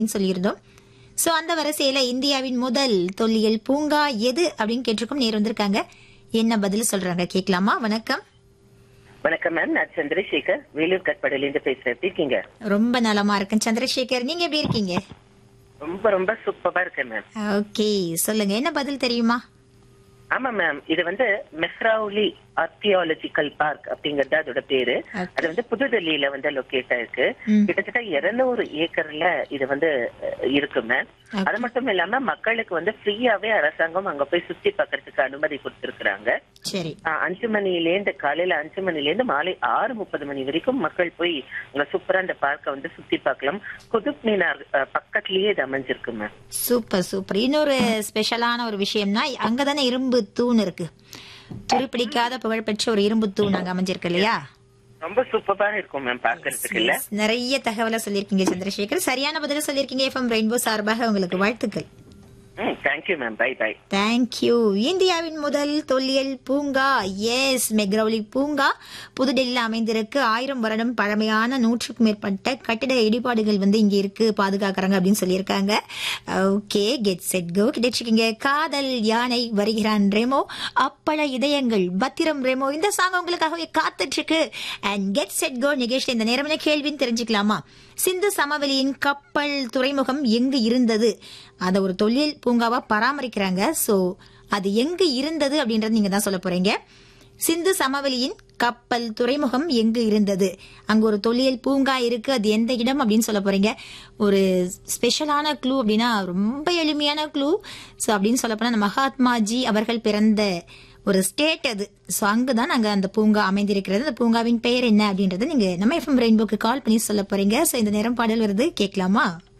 சொல்லியிருந்தோம் சோ அந்த வரிசையில இந்தியாவின் முதல் தொல்லியல் பூங்கா எது அப்படின்னு கேட்டிருக்கோம் நேர் வந்திருக்காங்க என்ன பதில் சொல்றாங்க கேட்கலாமா வணக்கம் வணக்கம் மேம் நான் சந்திரசேகர் வேலூர் கட்படையில இருந்து பேசுறேன் எப்படி இருக்கீங்க ரொம்ப நலமா இருக்கேன் சந்திரசேகர் நீங்க எப்படி இருக்கீங்க ரொம்ப ரொம்ப சூப்பரா இருக்கேன் மேம் ஓகே சொல்லுங்க என்ன பதில் தெரியுமா ஆமா மேம் இது வந்து மெஹ்ரவுலி ஆர்கியாலஜிக்கல் பார்க் அப்படிங்கறது அதோட பேரு Okay. அது வந்து புதுடெல்லியில வந்து லொகேட் ஆயிருக்கு ம். கிட்டத்தட்ட இருநூறு ஏக்கர்ல இது வந்து அஹ், இருக்கு மேம் Okay. அது மட்டும் இல்லாம மக்களுக்கு வந்து ஃப்ரீயாவே அரசாங்கம் அங்க போய் சுத்தி பார்க்கறதுக்கு அனுமதி கொடுத்திருக்கிறாங்க சரி ஆஹ் அஞ்சு மணிலேருந்து காலையில அஞ்சு மணிலேருந்து மாலை ஆறு முப்பது மணி வரைக்கும் மக்கள் போய் அங்க சூப்பரா அந்த பார்க்க வந்து சுத்தி பார்க்கலாம் குதுப் மினார் அஹ், பக்கத்துலயே இது அமைஞ்சிருக்கு மேம் சூப்பர் சூப்பர் இன்னொரு ஸ்பெஷலான ஒரு விஷயம்னா அங்கதானே இரும்பு தூண் இருக்கு துருப்பிடிக்காத புகழ்பெற்ற ஒரு இரும்பு தூண் அங்க அமைஞ்சிருக்கு இல்லையா ரொம்ப சூப்பரா இருக்கும் மேம் பாக்குறதுக்கு இல்ல Yes, நிறைய தகவலை சொல்லியிருக்கீங்க சந்திரசேகர் சரியான பதில சொல்லியிருக்கீங்க எஃப்எம் ரெயின்போ சார்பாக உங்களுக்கு வாழ்த்துக்கள் ம் thank you ma'am bye bye thank you இந்தியாவின் முதல் தொல்லியல் பூங்கா எஸ் மெக்ரௌலி பூங்கா புதுடெல்லியில் அமைந்திருக்கு ஆயிரம் வருடம் பழமையான நூற்றுக்கும் மேற்பட்ட கட்டிட இடிபாடுகள் வந்து இங்க இருக்கு பாதுகாக்கறாங்க அப்படின்னு சொல்லியிருக்காங்க ஓகே கெட் செட் கோ கிடைச்சிருக்கீங்க காதல் யானை வருகிறான் ரெமோ அப்பள இதயங்கள் பத்திரம் ரெமோ இந்த சாங் உங்களுக்காகவே காத்துட்டு இருக்கு அண்ட் கெட் செட் கோ நிகழ்ச்சியில் இந்த நேரமான கேள்வின்னு தெரிஞ்சுக்கலாமா சிந்து சமவெளியின் கப்பல் துறைமுகம் எங்கு இருந்தது அத ஒரு தொழில் பூங்காவா பராமரிக்கிறாங்க சோ அது எங்கு இருந்தது அப்படின்றது நீங்க தான் சொல்ல போறீங்க சிந்து சமவெளியின் கப்பல் துறைமுகம் எங்கு இருந்தது அங்க ஒரு தொல்லியல் பூங்கா இருக்கு அது எந்த இடம் அப்படின்னு சொல்ல போறீங்க ஒரு ஸ்பெஷலான க்ளூ அப்படின்னா ரொம்ப எளிமையான க்ளூ ஸோ அப்படின்னு சொல்ல போனா மகாத்மாஜி அவர்கள் பிறந்த ஒரு ஸ்டேட் அது ஸோ அங்குதான் அங்க அந்த பூங்கா அமைந்திருக்கிறது அந்த பூங்காவின் பெயர் என்ன அப்படின்றத நீங்க நம்ம எஃப்எம் ரெயின்போக்கு கால் பண்ணி சொல்ல போறீங்க ஸோ இந்த நேரம் பாடல் வருது கேட்கலாமா